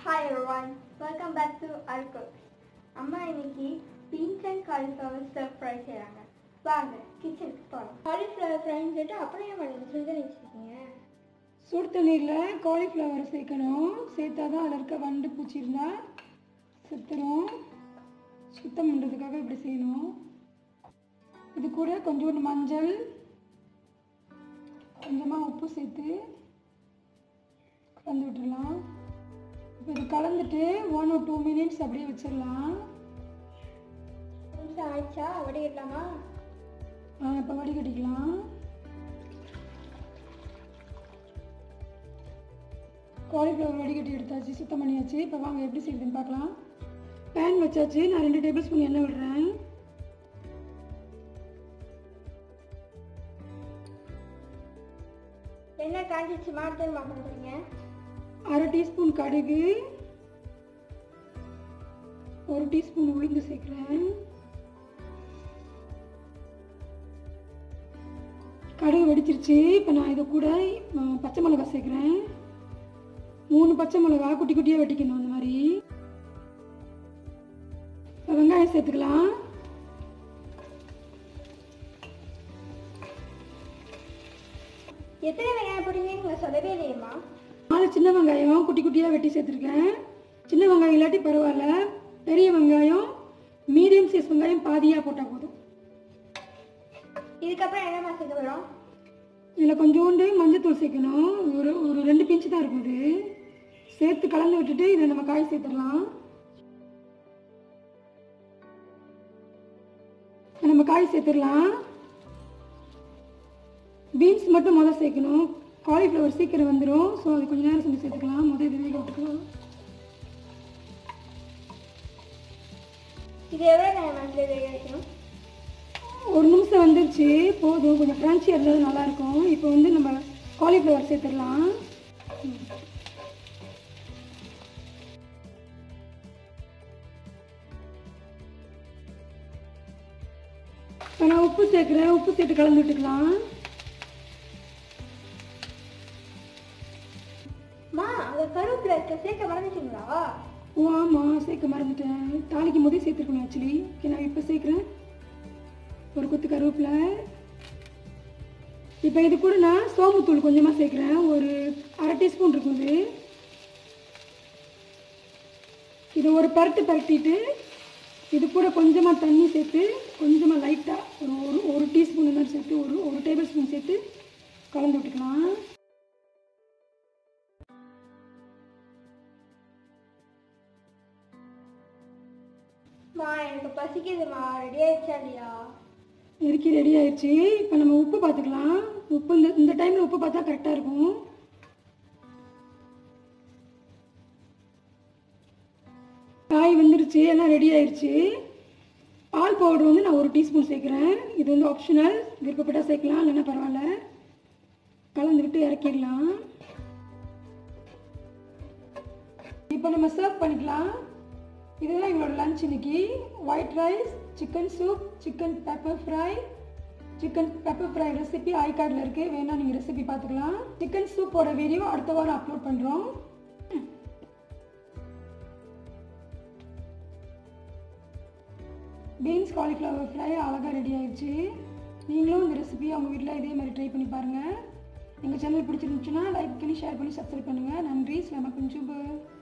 hi everyone welcome back to அல்கோக் அம்மா இன்னைக்கு beans and cauliflower stir fry செய்கிறாங்க வாங்க கிச்சனுக்கு போகலாம் காலிஃப்ளவர் ஃப்ரைன்னு சொல்லிட்டு அப்புறம் ஏன் பண்ணுங்க சுடு தண்ணி வச்சுருக்கீங்க சுடு தண்ணீரில் காலிஃப்ளவர் சேர்க்கணும் சேர்த்தா தான் அதில் இருக்க வண்டு பூச்சி இருந்தால் செத்துரும் சுத்தம் பண்ணுறதுக்காக இப்படி செய்யணும் இது கூட கொஞ்சோண்டு மஞ்சள் கொஞ்சமாக உப்பு சேர்த்து கலந்து விட்டுடலாம் இப்போ இது கலந்துட்டு ஒன் or டூ மினிட்ஸ் அப்படியே வச்சிடலாம் நிமிஷம் ஆயிடுச்சா வடிகட்டலாமா இப்போ வடிகட்டிக்கலாம் காலிஃப்ளவர் வடிகட்டி எடுத்தாச்சு சுத்தம் பண்ணியாச்சு இப்போ வாங்க எப்படி செய்யுதுன்னு பார்க்கலாம் பேன் வச்சாச்சு நான் ரெண்டு டேபிள் ஸ்பூன் எண்ணெய் விடுறேன் என்ன காஞ்சிச்சு மாட்டுமா பண்ணுறீங்க அரை டீஸ்பூன் கடுகு ஒரு டீஸ்பூன் உளுந்து சேர்க்குறேன் கடுகு வெடிச்சிருச்சு இப்போ நான் இது கூட அஹ், பச்சை மிளகாய் சேர்க்குறேன் மூணு பச்சை மிளகா குட்டி குட்டியாக வெட்டிக்கணும் அந்த மாதிரி இப்போ வெங்காயம் சேர்த்துக்கலாம் எத்தனை வெங்காயம் போடுறீங்க நீங்கள் சொல்லவே இல்லையம்மா நாலு சின்ன வெங்காயம் குட்டி குட்டியாக வெட்டி சேர்த்துருக்கேன் சின்ன வெங்காயம் இல்லாட்டி பரவாயில்ல பெரிய வெங்காயம் மீடியம் சைஸ் வெங்காயம் பாதியாக போட்டால் போதும் இதுக்கப்புறம் என்னம்மா சேர்க்க போகிறோம் இதில் கொஞ்சோண்டு மஞ்சத்தூள் சேர்க்கணும் ஒரு ஒரு ரெண்டு பிஞ்சு தான் இருக்கும் இது சேர்த்து கலந்து விட்டுட்டு இதை நம்ம காய் சேர்த்துடலாம் இப்ப நம்ம காய் சேர்த்துடலாம் பீன்ஸ் மட்டும் முதல் சேர்க்கணும் காலிஃப்ளவர் சீக்கிரம் வந்துடும் ஸோ அது கொஞ்ச நேரம் செஞ்சு சேர்த்துக்கலாம் முதல் இது வேக விட்டுக்கலாம் இது எவ்வளோ நேரம் மஞ்சள் வேக வைக்கணும் ஒரு நிமிஷம் வந்துருச்சு போதும் கொஞ்சம் க்ரன்ச்சி இருந்தது நல்லாயிருக்கும் இப்போ வந்து நம்ம காலிஃப்ளவர் சேர்த்துடலாம் இப்போ நான் உப்பு சேர்க்குறேன் உப்பு சேர்த்து கலந்து விட்டுக்கலாம் அம்மா அந்த கருவேப்பிலை இருக்க சேர்க்க மறந்துட்டீங்களா ஓ ஆமாம் சேர்க்க மறந்துட்டேன் தாளிக்கும் போதே சேர்த்துருக்கணும் ஆக்சுவலி ஓகே நான் இப்போ சேர்க்குறேன் ஒரு கொத்து கருவேப்பிலை இப்போ இது கூட நான் சோம்புத்தூள் கொஞ்சமாக சேர்க்குறேன் ஒரு அரை டீஸ்பூன் இருக்கும் இது இதை ஒரு பரட்டு பரட்டிட்டு இது கூட கொஞ்சமாக தண்ணி சேர்த்து கொஞ்சமாக லைட்டாக ஒரு ஒரு ஒரு டீஸ்பூன் மாதிரி சேர்த்து ஒரு ஒரு டேபிள் ஸ்பூன் சேர்த்து கலந்து விட்டுக்கலாம் அம்மா எனக்கு பசிக்குதுமா ரெடி ஆயிடுச்சா இல்லையா நெருக்கி ரெடி ஆயிடுச்சு இப்போ நம்ம உப்பு பார்த்துக்கலாம் உப்பு இந்த இந்த டைமில் உப்பு பார்த்தா கரெக்டாக இருக்கும் காய் வெந்துருச்சு எல்லாம் ரெடி ஆயிடுச்சு பால் பவுடர் வந்து நான் ஒரு டீஸ்பூன் சேர்க்குறேன் இது வந்து ஆப்ஷனல் விருப்பப்பட்டால் சேர்க்கலாம் இல்லைன்னா பரவாயில்ல கலந்து விட்டு இறக்கிடலாம் இப்போ நம்ம சர்வ் பண்ணிக்கலாம் இதுதான் எங்களோட லஞ்ச் இன்னைக்கு white rice chicken soup chicken pepper fry chicken pepper fry recipe ஐ கார்டில் இருக்குது வேணா நீங்கள் ரெசிபி பார்த்துக்கலாம் சிக்கன் சூப்போட வீடியோ அடுத்த வாரம் அப்லோட் பண்ணுறோம் பீன்ஸ் காலிஃப்ளவர் ஃப்ரை அழகாக ரெடி ஆயிடுச்சு நீங்களும் இந்த ரெசிபியை உங்கள் வீட்டில் இதே மாதிரி ட்ரை பண்ணி பாருங்கள் எங்கள் சேனல் பிடிச்சிருந்துச்சுன்னா லைக் பண்ணி ஷேர் பண்ணி சப்ஸ்கிரைப் பண்ணுங்கள் நன்றி ஸ்லாமா குஞ்சூபு